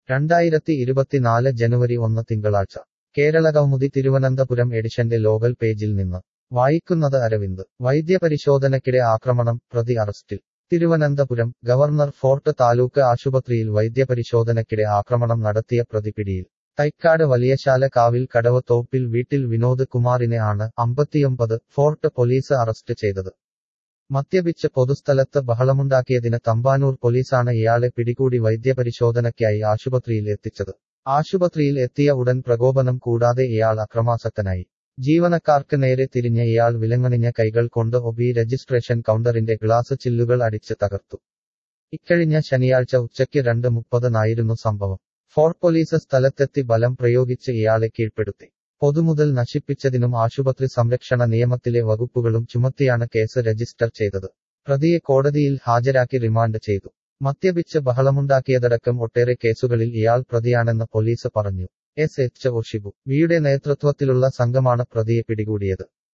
രണ്ടായിരത്തി ഇരുപത്തിനാല് ജനുവരി ഒന്ന് തിങ്കളാഴ്ച കേരളകൗമുദി തിരുവനന്തപുരം എഡിഷന്റെ ലോകൽ പേജിൽ നിന്ന് വായിക്കുന്നത് അരവിന്ദ് വൈദ്യപരിശോധനയ്ക്കിടെ ആക്രമണം പ്രതി അറസ്റ്റിൽ തിരുവനന്തപുരം ഗവർണർ ഫോർട്ട് താലൂക്ക് ആശുപത്രിയിൽ വൈദ്യപരിശോധനയ്ക്കിടെ ആക്രമണം നടത്തിയ പ്രതി പിടിയിൽ തൈക്കാട് വലിയശാല കാവിൽ കടവ് തോപ്പിൽ വീട്ടിൽ വിനോദ് കുമാറിനെ ആണ് അമ്പത്തിയൊമ്പത് ഫോർട്ട് പോലീസ് അറസ്റ്റ് ചെയ്തത് മദ്യപിച്ച് പൊതുസ്ഥലത്ത് ബഹളമുണ്ടാക്കിയതിന് തമ്പാനൂർ പോലീസാണ് ഇയാളെ പിടികൂടി വൈദ്യപരിശോധനയ്ക്കായി ആശുപത്രിയിൽ എത്തിച്ചത് ആശുപത്രിയിൽ എത്തിയ ഉടൻ പ്രകോപനം കൂടാതെ ഇയാൾ അക്രമാസക്തനായി ജീവനക്കാർക്ക് നേരെ തിരിഞ്ഞ ഇയാൾ വിലങ്ങണിഞ്ഞ കൈകൾ കൊണ്ട് ഒബി രജിസ്ട്രേഷൻ കൗണ്ടറിന്റെ ഗ്ലാസ് ചില്ലുകൾ അടിച്ച് തകർത്തു ഇക്കഴിഞ്ഞ ശനിയാഴ്ച ഉച്ചയ്ക്ക് രണ്ട് മുപ്പതിനായിരുന്നു സംഭവം ഫോർട്ട് പോലീസ് സ്ഥലത്തെത്തി ബലം പ്രയോഗിച്ച് ഇയാളെ കീഴ്പ്പെടുത്തി പൊതുമുതൽ നശിപ്പിച്ചതിനും ആശുപത്രി സംരക്ഷണ നിയമത്തിലെ വകുപ്പുകളും ചുമത്തിയാണ് കേസ് രജിസ്റ്റർ ചെയ്തത് പ്രതിയെ കോടതിയിൽ ഹാജരാക്കി റിമാൻഡ് ചെയ്തു മദ്യപിച്ച് ബഹളമുണ്ടാക്കിയതടക്കം ഒട്ടേറെ കേസുകളിൽ ഇയാൾ പ്രതിയാണെന്ന് പോലീസ് പറഞ്ഞു എസ് എച്ച് ഒ ഷിബു വിയുടെ നേതൃത്വത്തിലുള്ള സംഘമാണ് പ്രതിയെ പിടികൂടിയത്